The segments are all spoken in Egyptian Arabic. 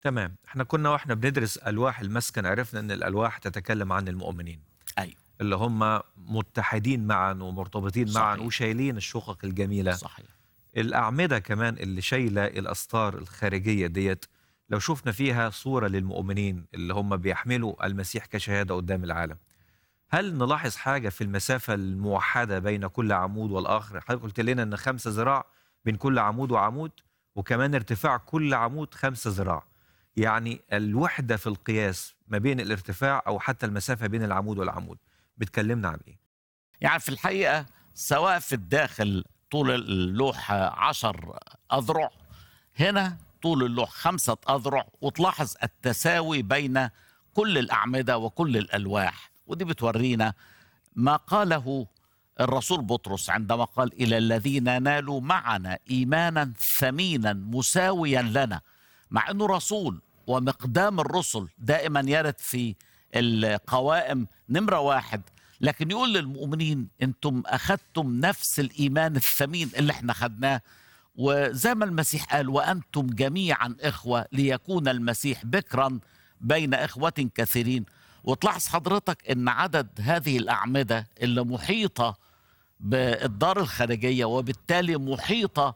تمام احنا كنا واحنا بندرس الواح المسكن عرفنا ان الالواح تتكلم عن المؤمنين ايوه اللي هم متحدين معا ومرتبطين معا صحيح. وشايلين الشقق الجميله صحيح الاعمده كمان اللي شايله الاستار الخارجيه ديت لو شفنا فيها صوره للمؤمنين اللي هم بيحملوا المسيح كشهاده قدام العالم هل نلاحظ حاجه في المسافه الموحده بين كل عمود والاخر حضرتك قلت لنا ان خمسة ذراع بين كل عمود وعمود وكمان ارتفاع كل عمود خمسة ذراع يعني الوحده في القياس ما بين الارتفاع او حتى المسافه بين العمود والعمود بتكلمنا عن ايه يعني في الحقيقة سواء في الداخل طول اللوح عشر أذرع هنا طول اللوح خمسة أذرع وتلاحظ التساوي بين كل الأعمدة وكل الألواح ودي بتورينا ما قاله الرسول بطرس عندما قال إلى الذين نالوا معنا إيمانا ثمينا مساويا لنا مع أنه رسول ومقدام الرسل دائما يرد في القوائم نمرة واحد لكن يقول للمؤمنين انتم اخذتم نفس الايمان الثمين اللي احنا خدناه وزي ما المسيح قال وانتم جميعا اخوه ليكون المسيح بكرا بين اخوه كثيرين وتلاحظ حضرتك ان عدد هذه الاعمده اللي محيطه بالدار الخارجيه وبالتالي محيطه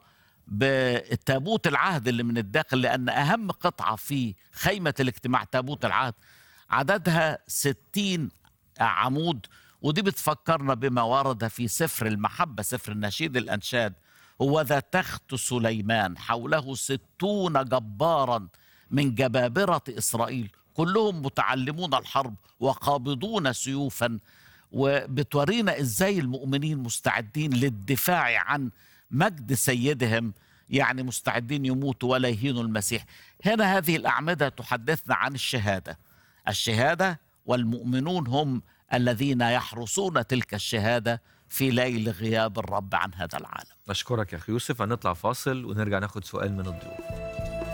بتابوت العهد اللي من الداخل لان اهم قطعه في خيمه الاجتماع تابوت العهد عددها ستين عمود ودي بتفكرنا بما ورد في سفر المحبة سفر النشيد الأنشاد هو ذا تخت سليمان حوله ستون جبارا من جبابرة إسرائيل كلهم متعلمون الحرب وقابضون سيوفا وبتورينا ازاي المؤمنين مستعدين للدفاع عن مجد سيدهم يعني مستعدين يموتوا ولا يهينوا المسيح هنا هذه الأعمدة تحدثنا عن الشهادة الشهادة والمؤمنون هم الذين يحرسون تلك الشهاده في ليل غياب الرب عن هذا العالم. نشكرك يا اخي يوسف هنطلع فاصل ونرجع ناخد سؤال من الضيوف